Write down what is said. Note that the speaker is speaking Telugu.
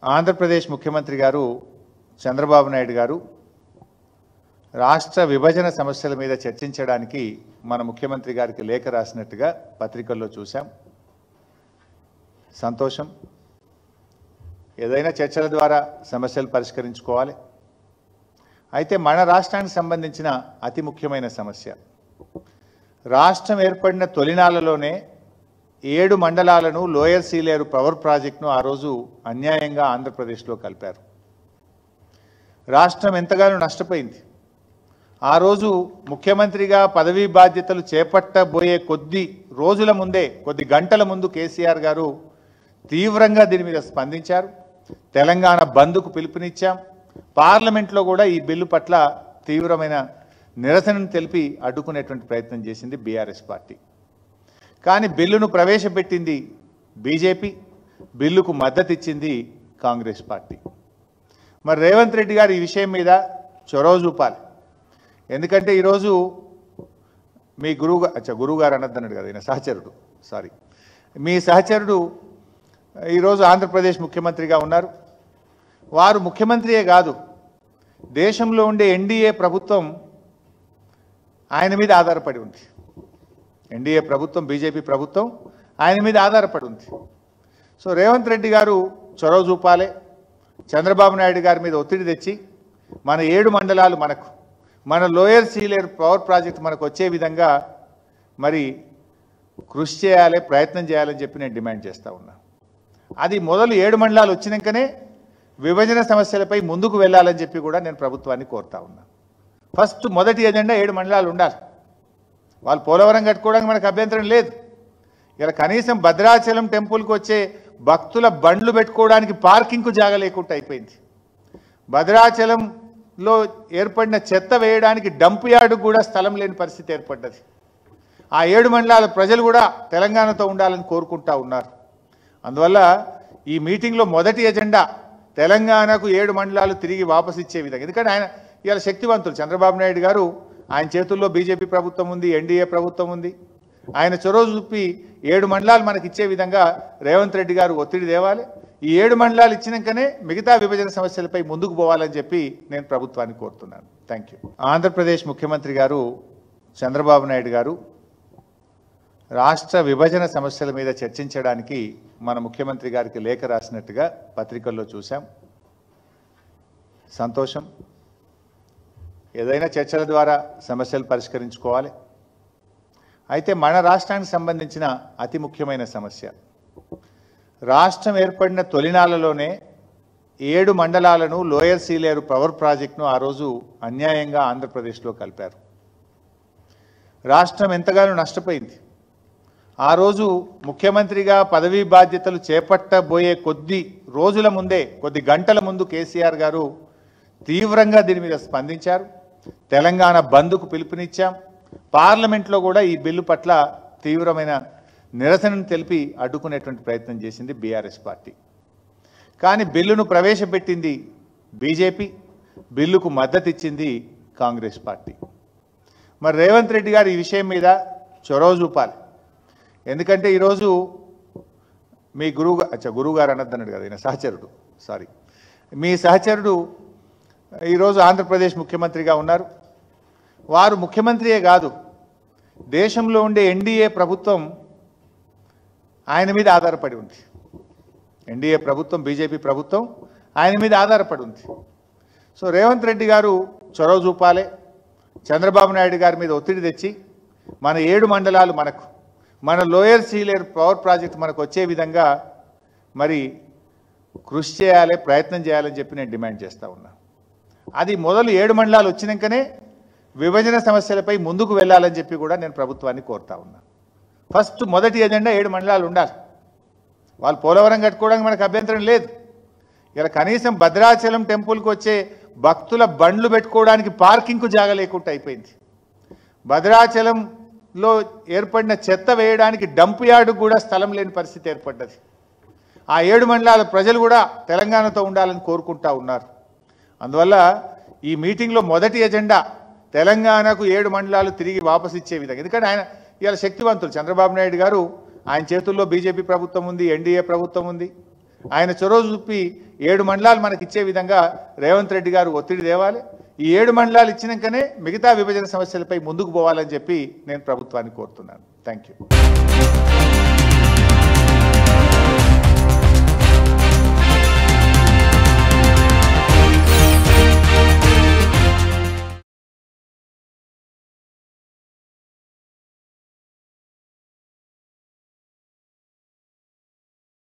ఆంధ్రప్రదేశ్ ముఖ్యమంత్రి గారు చంద్రబాబు నాయుడు గారు రాష్ట్ర విభజన సమస్యల మీద చర్చించడానికి మన ముఖ్యమంత్రి గారికి లేఖ రాసినట్టుగా పత్రికల్లో చూశాం సంతోషం ఏదైనా చర్చల ద్వారా సమస్యలు పరిష్కరించుకోవాలి అయితే మన రాష్ట్రానికి సంబంధించిన అతి ముఖ్యమైన సమస్య రాష్ట్రం ఏర్పడిన తొలినాళ్లలోనే ఏడు మండలాలను లోయర్ సీలేరు పవర్ ప్రాజెక్టును ఆ రోజు అన్యాయంగా ఆంధ్రప్రదేశ్లో కలిపారు రాష్ట్రం ఎంతగానో నష్టపోయింది ఆ రోజు ముఖ్యమంత్రిగా పదవీ బాధ్యతలు చేపట్టబోయే కొద్ది రోజుల ముందే కొద్ది గంటల ముందు కేసీఆర్ గారు తీవ్రంగా దీని మీద స్పందించారు తెలంగాణ బంద్కు పిలుపునిచ్చాం పార్లమెంట్లో కూడా ఈ బిల్లు పట్ల తీవ్రమైన నిరసనను తెలిపి అడ్డుకునేటువంటి ప్రయత్నం చేసింది బీఆర్ఎస్ పార్టీ కానీ బిల్లును ప్రవేశపెట్టింది బీజేపీ బిల్లుకు మద్దతు ఇచ్చింది కాంగ్రెస్ పార్టీ మరి రేవంత్ రెడ్డి గారు ఈ విషయం మీద చొరవ చూపాలి ఎందుకంటే ఈరోజు మీ గురువు అచ్చా గురువు గారు అనద్దన్నాడు కదా ఈయన సహచరుడు సారీ మీ సహచరుడు ఈరోజు ఆంధ్రప్రదేశ్ ముఖ్యమంత్రిగా ఉన్నారు వారు ముఖ్యమంత్రియే కాదు దేశంలో ఉండే ఎన్డీఏ ప్రభుత్వం ఆయన మీద ఆధారపడి ఉంది ఎన్డీఏ ప్రభుత్వం బీజేపీ ప్రభుత్వం ఆయన మీద ఆధారపడి ఉంది సో రేవంత్ రెడ్డి గారు చొరవ చూపాలి చంద్రబాబు నాయుడు గారి మీద ఒత్తిడి తెచ్చి మన ఏడు మండలాలు మనకు మన లోయర్ సీలేరు పవర్ ప్రాజెక్ట్ మనకు వచ్చే విధంగా మరి కృషి చేయాలి ప్రయత్నం చేయాలని చెప్పి నేను డిమాండ్ చేస్తా ఉన్నా అది మొదలు ఏడు మండలాలు వచ్చినాకనే విభజన సమస్యలపై ముందుకు వెళ్ళాలని చెప్పి కూడా నేను ప్రభుత్వాన్ని కోరుతా ఉన్నా ఫస్ట్ మొదటి ఎజెండా ఏడు మండలాలు ఉండాలి వాళ్ళు పోలవరం కట్టుకోవడానికి మనకు అభ్యంతరం లేదు ఇలా కనీసం భద్రాచలం టెంపుల్కి వచ్చే భక్తుల బండ్లు పెట్టుకోవడానికి పార్కింగ్కు జాగ లేకుండా అయిపోయింది భద్రాచలంలో ఏర్పడిన చెత్త వేయడానికి డంప్ యార్డు కూడా స్థలం లేని పరిస్థితి ఏర్పడ్డది ఆ ఏడు మండలాల ప్రజలు కూడా తెలంగాణతో ఉండాలని కోరుకుంటా ఉన్నారు అందువల్ల ఈ మీటింగ్లో మొదటి ఎజెండా తెలంగాణకు ఏడు మండలాలు తిరిగి వాపసు ఇచ్చే విధంగా ఎందుకంటే ఆయన ఇవాళ శక్తివంతులు చంద్రబాబు నాయుడు గారు ఆయన చేతుల్లో బీజేపీ ప్రభుత్వం ఉంది ఎన్డీఏ ప్రభుత్వం ఉంది ఆయన చొరవ చూపి ఏడు మండలాలు మనకి ఇచ్చే విధంగా రేవంత్ రెడ్డి గారు ఒత్తిడి తేవాలి ఈ ఏడు మండలాలు ఇచ్చినాకనే మిగతా విభజన సమస్యలపై ముందుకు పోవాలని చెప్పి నేను ప్రభుత్వాన్ని కోరుతున్నాను థ్యాంక్ యూ ఆంధ్రప్రదేశ్ ముఖ్యమంత్రి గారు చంద్రబాబు నాయుడు గారు రాష్ట్ర విభజన సమస్యల మీద చర్చించడానికి మన ముఖ్యమంత్రి గారికి లేఖ రాసినట్టుగా పత్రికల్లో చూశాం సంతోషం ఏదైనా చర్చల ద్వారా సమస్యలు పరిష్కరించుకోవాలి అయితే మన రాష్ట్రానికి సంబంధించిన అతి ముఖ్యమైన సమస్య రాష్ట్రం ఏర్పడిన తొలినాళ్లలోనే ఏడు మండలాలను లోయర్ సీలేరు పవర్ ప్రాజెక్టును ఆ రోజు అన్యాయంగా ఆంధ్రప్రదేశ్లో కలిపారు రాష్ట్రం ఎంతగానో నష్టపోయింది ఆ రోజు ముఖ్యమంత్రిగా పదవీ బాధ్యతలు చేపట్టబోయే కొద్ది రోజుల ముందే కొద్ది గంటల ముందు కేసీఆర్ గారు తీవ్రంగా దీని మీద స్పందించారు తెలంగాణ బంద్కు పిలుపునిచ్చాం పార్లమెంట్లో కూడా ఈ బిల్లు పట్ల తీవ్రమైన నిరసనను తెలిపి అడ్డుకునేటువంటి ప్రయత్నం చేసింది బీఆర్ఎస్ పార్టీ కానీ బిల్లును ప్రవేశపెట్టింది బీజేపీ బిల్లుకు మద్దతు ఇచ్చింది కాంగ్రెస్ పార్టీ మరి రేవంత్ రెడ్డి గారు ఈ విషయం మీద చొరవ చూపాలి ఎందుకంటే ఈరోజు మీ గురువు గా- అచ్చా గురువు గారు అనద్దన్నాడు కదా ఈయన సహచరుడు సారీ మీ సహచరుడు ఈరోజు ఆంధ్రప్రదేశ్ ముఖ్యమంత్రిగా ఉన్నారు వారు ముఖ్యమంత్రియే కాదు దేశంలో ఉండే ఎన్డీఏ ప్రభుత్వం ఆయన మీద ఆధారపడి ఉంది ఎన్డీఏ ప్రభుత్వం బీజేపీ ప్రభుత్వం ఆయన మీద ఆధారపడి ఉంది సో రేవంత్ రెడ్డి గారు చొరవ చూపాలి చంద్రబాబు నాయుడు గారి మీద ఒత్తిడి తెచ్చి మన ఏడు మండలాలు మనకు మన లోయర్ సీలేరు పవర్ ప్రాజెక్ట్ మనకు వచ్చే విధంగా మరి కృషి చేయాలి ప్రయత్నం చేయాలని చెప్పి నేను డిమాండ్ చేస్తా ఉన్నా అది మొదలు ఏడు మండలాలు వచ్చినాకనే విభజన సమస్యలపై ముందుకు వెళ్ళాలని చెప్పి కూడా నేను ప్రభుత్వాన్ని కోరుతా ఉన్నా ఫస్ట్ మొదటి ఎజెండా ఏడు మండలాలు ఉండాలి వాళ్ళు పోలవరం కట్టుకోవడానికి మనకు అభ్యంతరం లేదు ఇలా కనీసం భద్రాచలం టెంపుల్కి వచ్చే భక్తుల బండ్లు పెట్టుకోవడానికి పార్కింగ్కు జాగ లేకుండా అయిపోయింది భద్రాచలంలో ఏర్పడిన చెత్త వేయడానికి డంప్ యార్డు కూడా స్థలం లేని పరిస్థితి ఏర్పడ్డది ఆ ఏడు మండలాల ప్రజలు కూడా తెలంగాణతో ఉండాలని కోరుకుంటా ఉన్నారు అందువల్ల ఈ మీటింగ్లో మొదటి ఎజెండా తెలంగాణకు ఏడు మండలాలు తిరిగి వాపసు ఇచ్చే విధంగా ఎందుకంటే ఆయన ఇవాళ శక్తివంతులు చంద్రబాబు నాయుడు గారు ఆయన చేతుల్లో బీజేపీ ప్రభుత్వం ఉంది ఎన్డీఏ ప్రభుత్వం ఉంది ఆయన చొరవ చూపి ఏడు మండలాలు మనకి ఇచ్చే విధంగా రేవంత్ రెడ్డి గారు ఒత్తిడి తేవాలి ఈ ఏడు మండలాలు ఇచ్చినాకనే మిగతా విభజన సమస్యలపై ముందుకు పోవాలని చెప్పి నేను ప్రభుత్వాన్ని కోరుతున్నాను థ్యాంక్ యూ